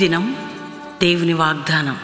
దినం దేవుని వాగ్దానం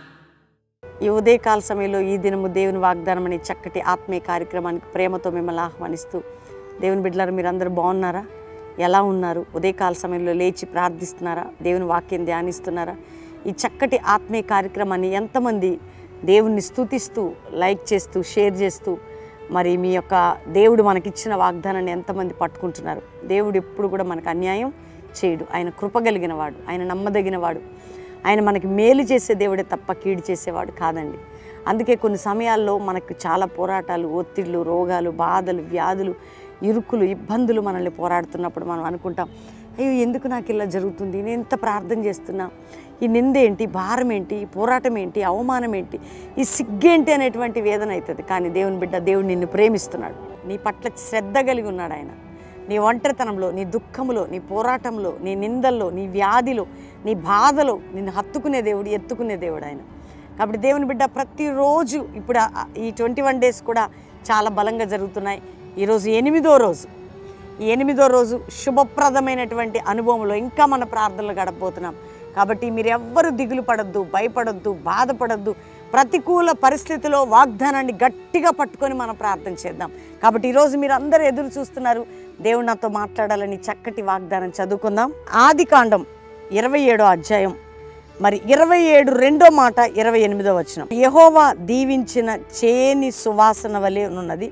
ఈ ఉదయకాల సమయంలో ఈ దినము దేవుని వాగ్దానం అనే చక్కటి ఆత్మీయ కార్యక్రమానికి ప్రేమతో మిమ్మల్ని ఆహ్వానిస్తూ దేవుని బిడ్డలారు మీరందరూ బాగున్నారా ఎలా ఉన్నారు ఉదయకాల సమయంలో లేచి ప్రార్థిస్తున్నారా దేవుని వాక్యం ధ్యానిస్తున్నారా ఈ చక్కటి ఆత్మీయ కార్యక్రమాన్ని ఎంతమంది దేవుణ్ణి స్తుతిస్తూ లైక్ చేస్తూ షేర్ చేస్తూ మరి మీ యొక్క దేవుడు మనకిచ్చిన వాగ్దానాన్ని ఎంతమంది పట్టుకుంటున్నారు దేవుడు ఎప్పుడు కూడా మనకు అన్యాయం చేయడు ఆయన కృప కలిగిన వాడు ఆయన నమ్మదగిన వాడు ఆయన మనకి మేలు చేసే దేవుడే తప్ప కీడు చేసేవాడు కాదండి అందుకే కొన్ని సమయాల్లో మనకు చాలా పోరాటాలు ఒత్తిళ్ళు రోగాలు బాధలు వ్యాధులు ఇరుకులు ఇబ్బందులు మనల్ని పోరాడుతున్నప్పుడు మనం అనుకుంటాం అయ్యో ఎందుకు నాకు ఇలా జరుగుతుంది నేను ఎంత ప్రార్థన చేస్తున్నా ఈ నింద ఏంటి భారం ఏంటి ఈ పోరాటం ఏంటి అవమానం ఏంటి ఈ సిగ్గేంటి అనేటువంటి వేదన అవుతుంది కానీ దేవుని బిడ్డ దేవుడు నిన్ను ప్రేమిస్తున్నాడు నీ పట్ల శ్రద్ధ కలిగి ఉన్నాడు ఆయన నీ ఒంటరితనంలో నీ దుఃఖములో నీ పోరాటంలో నీ నిందల్లో నీ వ్యాధిలో నీ బాధలో నిన్ను హత్తుకునే దేవుడు ఎత్తుకునే దేవుడు ఆయన కాబట్టి దేవుని బిడ్డ ప్రతిరోజు ఇప్పుడు ఆ- ఈ ట్వంటీ వన్ డేస్ కూడా చాలా బలంగా జరుగుతున్నాయి ఈరోజు ఎనిమిదో రోజు ఈ ఎనిమిదో రోజు శుభప్రదమైనటువంటి అనుభవంలో ఇంకా మన ప్రార్థనలు గడపబోతున్నాం కాబట్టి మీరు ఎవ్వరు దిగులు పడద్దు భయపడొద్దు బాధపడద్దు ప్రతికూల పరిస్థితిలో వాగ్దానాన్ని గట్టిగా పట్టుకొని మనం ప్రార్థన చేద్దాం కాబట్టి ఈరోజు మీరు అందరూ ఎదురు చూస్తున్నారు దేవుడు నాతో మాట్లాడాలని చక్కటి వాగ్దానం చదువుకుందాం ఆది కాండం ఇరవై ఏడో అధ్యాయం మరి ఇరవై ఏడు రెండో మాట ఇరవై ఎనిమిదో వచనం యహోవా దీవించిన చేని సువాసన వలె ఉన్నది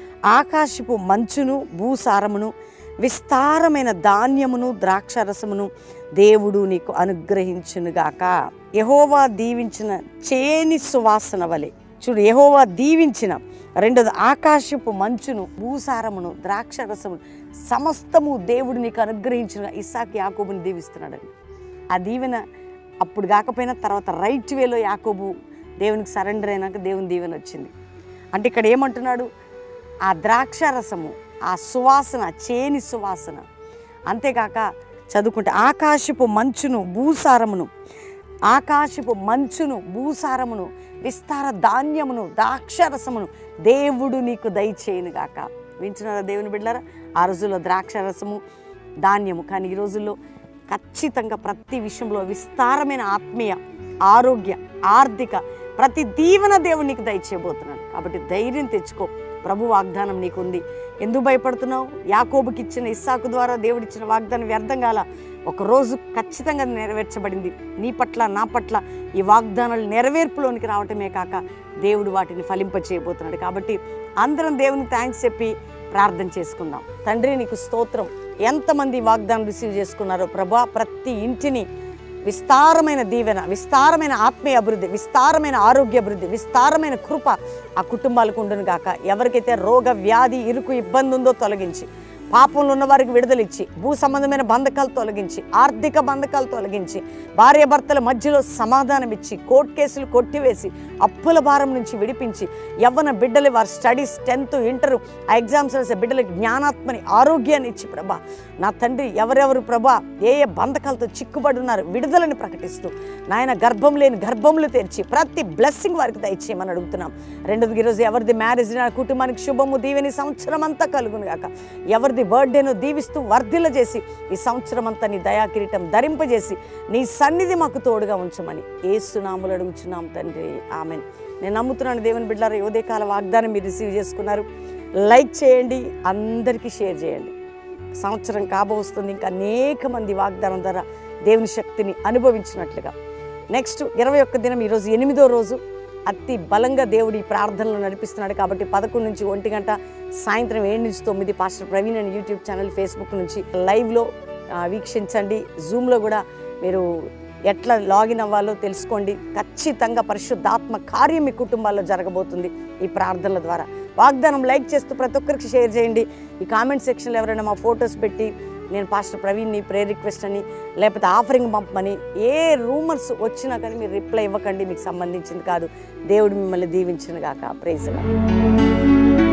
ఆకాశపు మంచును భూసారమును విస్తారమైన ధాన్యమును ద్రాక్షరసమును దేవుడు నీకు అనుగ్రహించునుగాక యహోవా దీవించిన చేని సువాసన వలె చూడు యహోవా దీవించిన రెండోది ఆకాశపు మంచును భూసారమును ద్రాక్షరసమును సమస్తము దేవుడు నీకు అనుగ్రహించిన ఇసాక్ యాకోబుని దీవిస్తున్నాడని ఆ దీవెన అప్పుడు కాకపోయినా తర్వాత రైట్ వేలో యాకోబు దేవునికి సరెండర్ అయినాక దేవుని దీవెన వచ్చింది అంటే ఇక్కడ ఏమంటున్నాడు ఆ ద్రాక్ష రసము ఆ సువాసన చేని సువాసన అంతేకాక చదువుకుంటే ఆకాశపు మంచును భూసారమును ఆకాశపు మంచును భూసారమును విస్తార ధాన్యమును ద్రాక్షరసమును దేవుడు నీకు దయచేయను గాక వింటున్నారా దేవుని బిడ్డారా ఆ రోజుల్లో ద్రాక్షరసము ధాన్యము కానీ ఈ రోజుల్లో ఖచ్చితంగా ప్రతి విషయంలో విస్తారమైన ఆత్మీయ ఆరోగ్య ఆర్థిక ప్రతి దీవెన దేవుడు నీకు దయచేయబోతున్నాడు కాబట్టి ధైర్యం తెచ్చుకో ప్రభు వాగ్దానం నీకుంది ఎందుకు భయపడుతున్నావు యాకోబుకి ఇచ్చిన ఇస్సాకు ద్వారా దేవుడిచ్చిన వాగ్దానం వ్యర్థం కాల ఒక రోజు ఖచ్చితంగా నెరవేర్చబడింది నీ పట్ల నా పట్ల ఈ వాగ్దానాలు నెరవేర్పులోనికి రావటమే కాక దేవుడు వాటిని ఫలింపచేయబోతున్నాడు కాబట్టి అందరం దేవునికి థ్యాంక్స్ చెప్పి ప్రార్థన చేసుకుందాం తండ్రి నీకు స్తోత్రం ఎంతమంది ఈ వాగ్దానం రిసీవ్ చేసుకున్నారో ప్రభా ప్రతి ఇంటిని విస్తారమైన దీవెన విస్తారమైన ఆత్మీయ అభివృద్ధి విస్తారమైన ఆరోగ్య అభివృద్ధి విస్తారమైన కృప ఆ కుటుంబాలకు ఉండును గాక ఎవరికైతే రోగ వ్యాధి ఇరుకు ఇబ్బంది ఉందో తొలగించి పాపంలో ఉన్న వారికి విడుదలిచ్చి భూ సంబంధమైన బంధకాలు తొలగించి ఆర్థిక బంధకాలు తొలగించి భార్యాభర్తల మధ్యలో సమాధానం ఇచ్చి కోర్టు కేసులు కొట్టివేసి అప్పుల భారం నుంచి విడిపించి యవ్వన బిడ్డలు వారి స్టడీస్ టెన్త్ ఇంటర్ ఆ ఎగ్జామ్స్ రాసే బిడ్డలకు జ్ఞానాత్మని ఆరోగ్యాన్ని ఇచ్చి ప్రభా నా తండ్రి ఎవరెవరు ప్రభా ఏ ఏ బంధకాలతో చిక్కుబడి ఉన్నారు విడుదలని ప్రకటిస్తూ నాయన గర్భం లేని గర్భములు తెరిచి ప్రతి బ్లెస్సింగ్ వారికి దయచేయమని అడుగుతున్నాం రెండోది ఈరోజు ఎవరిది మ్యారేజ్ నా కుటుంబానికి శుభము దీవెని సంవత్సరం అంతా కలుగును గాక ఎవరిది బర్త్డేను దీవిస్తూ వర్ధిల్ల చేసి ఈ సంవత్సరం అంతా నీ దయా కిరీటం ధరింపజేసి నీ సన్నిధి మాకు తోడుగా ఉంచమని ఏసునాములు అడుగుచున్నాం తండ్రి ఆమెన్ నేను నమ్ముతున్నాను దేవుని బిడ్డారు ఉదయకాల వాగ్దానం మీరు రిసీవ్ చేసుకున్నారు లైక్ చేయండి అందరికీ షేర్ చేయండి సంవత్సరం కాబోస్తుంది ఇంకా అనేక మంది వాగ్దానం ద్వారా దేవుని శక్తిని అనుభవించినట్లుగా నెక్స్ట్ ఇరవై ఒక్క దినం ఈరోజు ఎనిమిదో రోజు అతి బలంగా దేవుడు ఈ ప్రార్థనలు నడిపిస్తున్నాడు కాబట్టి పదకొండు నుంచి ఒంటి గంట సాయంత్రం ఏడు నుంచి తొమ్మిది పాస్టర్ ప్రవీణ్ అని యూట్యూబ్ ఛానల్ ఫేస్బుక్ నుంచి లైవ్లో ఆ, వీక్షించండి జూమ్లో కూడా మీరు ఎట్లా లాగిన్ అవ్వాలో తెలుసుకోండి ఖచ్చితంగా పరిశుద్ధాత్మ కార్యం మీ కుటుంబాల్లో జరగబోతుంది ఈ ప్రార్థనల ద్వారా వాగ్దానం లైక్ చేస్తూ ప్రతి ఒక్కరికి షేర్ చేయండి ఈ కామెంట్ సెక్షన్లో ఎవరైనా మా ఫొటోస్ పెట్టి నేను పాస్టర్ ప్రవీణ్ని ప్రేయర్ రిక్వెస్ట్ అని లేకపోతే ఆఫరింగ్ పంపమని ఏ రూమర్స్ వచ్చినా కానీ మీరు రిప్లై ఇవ్వకండి మీకు సంబంధించింది కాదు దేవుడు మిమ్మల్ని దీవించిన గాక ప్రైజ్